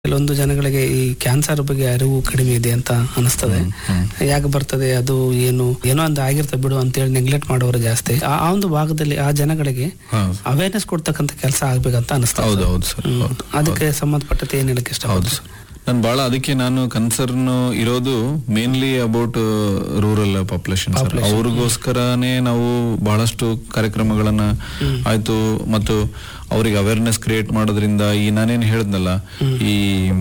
ಕೆಲವೊಂದು ಜನಗಳಿಗೆ ಈ ಕ್ಯಾನ್ಸರ್ ಬಗ್ಗೆ ಅರಿವು ಕಡಿಮೆ ಇದೆ ಅಂತ ಅನಿಸ್ತದೆ ಯಾಕೆ ಬರ್ತದೆ ಅದು ಏನು ಏನೋ ಒಂದು ಆಗಿರ್ತದೆ ಬಿಡು ಅಂತೇಳಿ ನೆಗ್ಲೆಕ್ಟ್ ಮಾಡೋರು ಜಾಸ್ತಿ ಆ ಆ ಒಂದು ಭಾಗದಲ್ಲಿ ಆ ಜನಗಳಿಗೆ ಹಾ. ಅವೇರ್ನೆಸ್ ಕೊಡ್ತಕ್ಕಂಥ ಕೆಲಸ ಆಗ್ಬೇಕಂತ ಅನಿಸ್ತದೆ ಹೌದು ಹೌದು ಸರ್ ಹ್ಮ್. ಹೌದು ಅದಕ್ಕೆ ಸಂಬಂಧಪಟ್ಟಂತೆ ಏನ್ ಹೇಳಕ್ಕೆ ಇಷ್ಟ ಹೌದು ಸರ್ ನಾನು ಬಹಳ ಅದಕ್ಕೆ ನಾನು ಕನ್ಸರ್ನ್ ಇರೋದು mainly about rural population sir ಅವ್ರಿಗೋಸ್ಕರನೇ ನಾವು ಬಹಳಷ್ಟು ಕಾರ್ಯಕ್ರಮಗಳನ್ನ ಆಯ್ತು ಮತ್ತು ಅವ್ರಿಗೆ ಅವೇರ್ನೆಸ್ ಕ್ರಿಯೇಟ್ ಮಾಡೋದ್ರಿಂದ ಈ ನಾನೇನು ಹೇಳಿದ್ನಲ್ಲ ಈ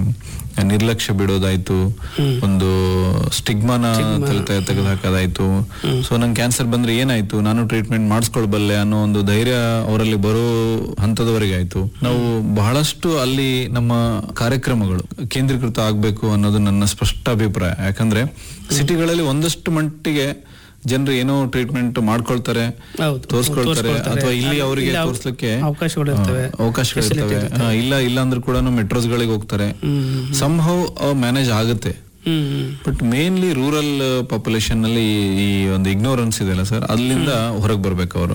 ನಿರ್ಲಕ್ಷ್ಯ ಬಿಡೋದಾಯ್ತು ಒಂದು ಸ್ಟಿಗ್ಮಾನ ತೆಗೆದು ಹಾಕೋದಾಯ್ತು ಸೊ ನಂಗೆ ಕ್ಯಾನ್ಸರ್ ಬಂದ್ರೆ ಏನಾಯ್ತು ನಾನು ಟ್ರೀಟ್ಮೆಂಟ್ ಮಾಡಿಸ್ಕೊಳ್ಬಲ್ಲೆ ಅನ್ನೋ ಒಂದು ಧೈರ್ಯ ಅವರಲ್ಲಿ ಬರೋ ಹಂತದವರೆಗೆ ಆಯ್ತು ನಾವು ಬಹಳಷ್ಟು ಅಲ್ಲಿ ನಮ್ಮ ಕಾರ್ಯಕ್ರಮಗಳು ಕೇಂದ್ರೀಕೃತ ಆಗ್ಬೇಕು ಅನ್ನೋದು ನನ್ನ ಸ್ಪಷ್ಟ ಅಭಿಪ್ರಾಯ ಯಾಕಂದ್ರೆ ಸಿಟಿಗಳಲ್ಲಿ ಒಂದಷ್ಟು ಮಟ್ಟಿಗೆ ಜನರು ಏನೋ ಟ್ರೀಟ್ಮೆಂಟ್ ಮಾಡ್ಕೊಳ್ತಾರೆ ಹೌದು. ತೋರ್ಸ್ಕೊಳ್ತಾರೆ ತೋರ್ಸ್ಕೊಳ್ತಾರೆ. ಅಥವಾ ಇಲ್ಲಿ ಅವರಿಗೆ ಇಲ್ಲಿ ಅವ- ತೋರ್ಸ್ಲಿಕ್ಕೆ ಅವಕಾಶಗಳು ಇರ್ತವೆ. ಹಾ, ಅವಕಾಶಗಳಿರ್ತವೆ ಹಾ, ಇಲ್ಲ ಇಲ್ಲ ಅಂದ್ರೂ ಕೂಡ ಮೆಟ್ರೋಸ್ ಗಳಿಗೆ ಹೋಗ್ತಾರೆ ಸಂಹೌ ಮ್ಯಾನೇಜ್ ಆಗುತ್ತೆ hmm hmm. But mainly rural population ನಲ್ಲಿ ಈ- ಈ ಒಂದು ಇಗ್ನೋರೆನ್ಸ್ ಇದೆಯಲ್ಲ ಸರ್ ಅಲ್ಲಿಂದ ಹೊರಗೆ ಬರ್ಬೇಕು ಅವರು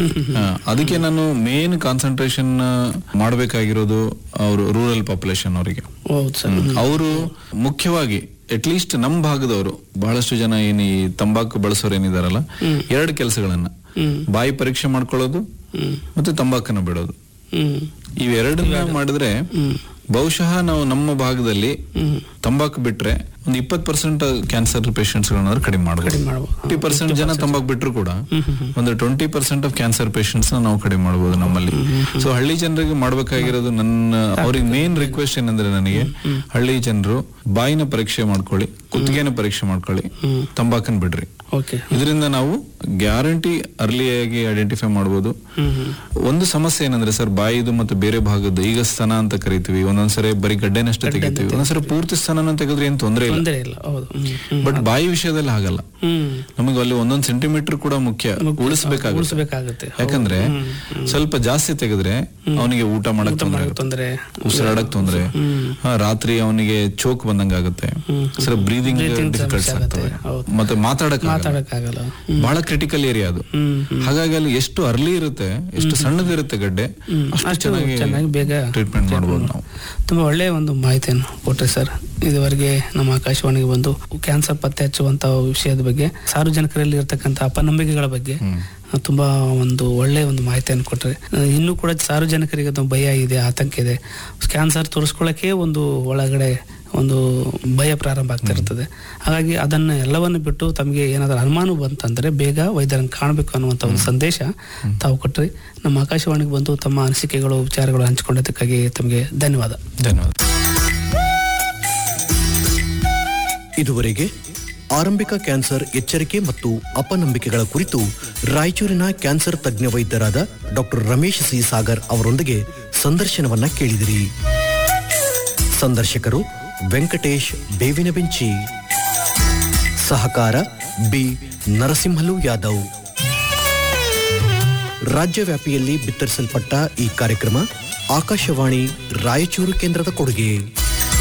ಅದಕ್ಕೆ ನಾನು ಮೇನ್ ಕಾನ್ಸಂಟ್ರೇಷನ್ ಮಾಡಬೇಕಾಗಿರೋದು ಅವರು ರೂರಲ್ ಪಾಪ್ಯುಲೇಷನ್ ಅವರಿಗೆ ಹೌದು ಸರ್ ಅವರು ಮುಖ್ಯವಾಗಿ ಅಟ್ಲೀಸ್ಟ್ ನಮ್ಮ ಭಾಗದವರು ಬಹಳಷ್ಟು ಜನ ಏನ್ ಈ ತಂಬಾಕು ಬಳಸೋರು ಏನಿದಾರಲ್ಲ ಎರಡು ಕೆಲಸಗಳನ್ನ ಬಾಯಿ ಪರೀಕ್ಷೆ ಮಾಡ್ಕೊಳ್ಳೋದು ಮತ್ತೆ ತಂಬಾಕನ್ನ ಬಿಡೋದು ಹ್ಮ್ ಇವೆರಡನ್ನ ಮಾಡಿದ್ರೆ ಬಹುಶಃ ನಾವು ನಮ್ಮ ಭಾಗದಲ್ಲಿ ತಂಬಾಕು ಬಿಟ್ರೆ ಒಂದು ಇಪ್ಪತ್ತು ಪರ್ಸೆಂಟ್ ಕ್ಯಾನ್ಸರ್ ಪೇಷಂಟ್ಸ್ ಗಳನ್ನ ಕಡಿಮೆ ಮಾಡಬಹುದು ಮಾಡ್ಬೋದು. ಫಿಫ್ಟಿ ಪರ್ಸೆಂಟ್ ಜನ ತಂಬಾಕು ಬಿಟ್ರು ಕೂಡ ಒಂದು twenty percent of cancer patients ನಾವು ಕಡಿಮೆ ಮಾಡಬಹುದು ನಮ್ಮಲ್ಲಿ ಸೊ ಹಳ್ಳಿ ಜನರಿಗೆ ಮಾಡ್ಬೇಕಾಗಿರೋದು ನನ್ನ ಅವ್ರಿಗೆ ಮೇನ್ ರಿಕ್ವೆಸ್ಟ್ ಏನಂದ್ರೆ ನನಗೆ ಹಳ್ಳಿ ಜನರು ಬಾಯಿನ ಪರೀಕ್ಷೆ ಮಾಡ್ಕೊಳ್ಳಿ ಕುತ್ತಿಗೆನ ಪರೀಕ್ಷೆ ಮಾಡ್ಕೊಳ್ಳಿ ತಂಬಾಕನ್ ಬಿಡ್ರಿ ಓಕೆ ಇದರಿಂದ ನಾವು ಗ್ಯಾರಂಟಿ ಅರ್ಲಿಯಾಗಿ ಐಡೆಂಟಿಫೈ ಮಾಡಬಹುದು ಒಂದು ಸಮಸ್ಯೆ ಏನಂದ್ರೆ ಸರ್ ಬಾಯಿದು ಮತ್ತು ಬೇರೆ ಭಾಗದ್ದು ಈಗ ಸ್ತನ ಅಂತ ಕರಿತೀವಿ ಒಂದೊಂದ್ಸರಿ ಬರೀ ಗಡ್ಡೆನಷ್ಟೇ ತೆಗಿತೀವಿ ಒಂದೊಂದ್ಸರಿ ಪೂರ್ತಿ ಸ್ತನ ತೆಗೆದ್ರೆ ಏನ್ ತೊಂದರೆ ಇಲ್ಲ ತೊಂದರೆ ಇಲ್ಲ ಹೌದು ಹ್ಮ್ ಹ್ಮ್. ಬಟ್ ಬಾಯಿ ವಿಷಯದಲ್ಲಿ ಹಾಗಲ್ಲ ಹ್ಮ್ ನಮಗೆ ಅಲ್ಲಿ ಒಂದೊಂದ್ ಸೆಂಟಿಮೀಟರ್ ಕೂಡ ಮುಖ್ಯ ಉಳಿಸ್ಬೇಕಾಗುತ್ತೆ ಉಳಿಸ್ಬೇಕಾಗುತ್ತೆ ಯಾಕಂದ್ರೆ ಸ್ವಲ್ಪ ಜಾಸ್ತಿ ತೆಗೆದ್ರೆ ಅವನಿಗೆ ಊಟ ಮಾಡಕ್ ತೊಂದರೆ ಆಗುತ್ತೆ ತೊಂದರೆ ಉಸಿರಾಡಕ್ ತೊಂದ್ರೆ ಹಾ, ರಾತ್ರಿ ಅವನಿಗೆ ಚೋಕ್ ಬಂದಂಗ ಆಗುತ್ತೆ ಸ್ವಲ್ಪ ಬ್ರೀದಿಂಗ್ ಡಿಫಿಕಲ್ಟ್ಸ್ ಆಗ್ತವೆ ಹೌದು. ಮತ್ತೆ ಮಾತಾಡಕ್ ಆಗಲ್ಲ. ಮಾತಾಡಕ್ಕಾಗಲ್ಲ ಬಹಳ ಕ್ರಿಟಿಕಲ್ ಏರಿಯಾ ಅದು ಹ್ಮ್ ಹಾಗಾಗಿ ಅಲ್ಲಿ ಎಷ್ಟು ಅರ್ಲಿ ಇರುತ್ತೆ ಎಷ್ಟು ಸಣ್ಣದಿರುತ್ತೆ ಗಡ್ಡೆ ಅಷ್ಟು ಚೆನ್ನಾಗಿ ಚೆನ್ನಾಗಿ ಬೇಗ ಟ್ರೀಟ್ಮೆಂಟ್ ಮಾಡ್ಬೋದು ನಾವು ತುಂಬಾ ಒಳ್ಳೆಯ ಒಂದು ಮಾಹಿತಿಯನ್ನು ಕೊಟ್ರಿ ಸರ್ ಇದುವರೆಗೆ ನಮ್ಮ ಆಕಾಶವಾಣಿಗೆ ಬಂದು ಕ್ಯಾನ್ಸರ್ ಪತ್ತೆ ಹಚ್ಚುವಂತ ವಿಷಯದ ಬಗ್ಗೆ ಸಾರ್ವಜನಿಕರಲ್ಲಿ ಇರತಕ್ಕಂತ ಅಪನಂಬಿಕೆಗಳ ಬಗ್ಗೆ ಆ, ತುಂಬಾ ಒಂದು ಒಳ್ಳೆಯ ಒಂದು ಮಾಹಿತಿಯನ್ನು ಕೊಟ್ರೆ ಆ, ಇನ್ನೂ ಕೂಡ ಸಾರ್ವಜನಿಕರಿಗೆ ಒಂದು ಭಯ ಇದೆ ಆತಂಕ ಇದೆ ಕ್ಯಾನ್ಸರ್ ತೋರಿಸ್ಕೊಳ್ಳೋಕೆ ಒಂದು ಒಳಗಡೆ ಒಂದು ಭಯ ಪ್ರಾರಂಭ ಆಗ್ತಾ ಇರ್ತದೆ ಹಾಗಾಗಿ ಅದನ್ನ ಎಲ್ಲವನ್ನು ಬಿಟ್ಟು ತಮಗೆ ಏನಾದರೂ ಅನುಮಾನ ಬಂತಂದ್ರೆ ಬೇಗ ವೈದ್ಯರನ್ನು ಕಾಣಬೇಕು ಅನ್ನುವಂಥ ಒಂದು ಸಂದೇಶ ತಾವು ಕೊಟ್ರಿ ನಮ್ಮ ಆಕಾಶವಾಣಿಗೆ ಬಂದು ತಮ್ಮ ಅನಿಸಿಕೆಗಳು ವಿಚಾರಗಳು ಹಂಚಿಕೊಂಡಿದ್ದಕ್ಕಾಗಿ ತಮಗೆ ಧನ್ಯವಾದ ಧನ್ಯವಾದ ಇದುವರೆಗೆ ಆರಂಭಿಕ ಕ್ಯಾನ್ಸರ್ ಎಚ್ಚರಿಕೆ ಮತ್ತು ಅಪನಂಬಿಕೆಗಳ ಕುರಿತು ರಾಯಚೂರಿನ ಕ್ಯಾನ್ಸರ್ ತಜ್ಞ ವೈದ್ಯರಾದ ಡಾಕ್ಟರ್ ರಮೇಶ್ ಸಿ ಸಾಗರ್ ಅವರೊಂದಿಗೆ ಸಂದರ್ಶನವನ್ನ ಕೇಳಿದಿರಿ ಸಂದರ್ಶಕರು ವೆಂಕಟೇಶ್ ಬೇವಿನ ಬೆಂಚಿ ಸಹಕಾರ ಬಿ ನರಸಿಂಹಲು ಯಾದವ್ ರಾಜ್ಯವ್ಯಾಪಿಯಲ್ಲಿ ಬಿತ್ತರಿಸಲ್ಪಟ್ಟ ಈ ಕಾರ್ಯಕ್ರಮ ಆಕಾಶವಾಣಿ ರಾಯಚೂರು ಕೇಂದ್ರದ ಕೊಡುಗೆ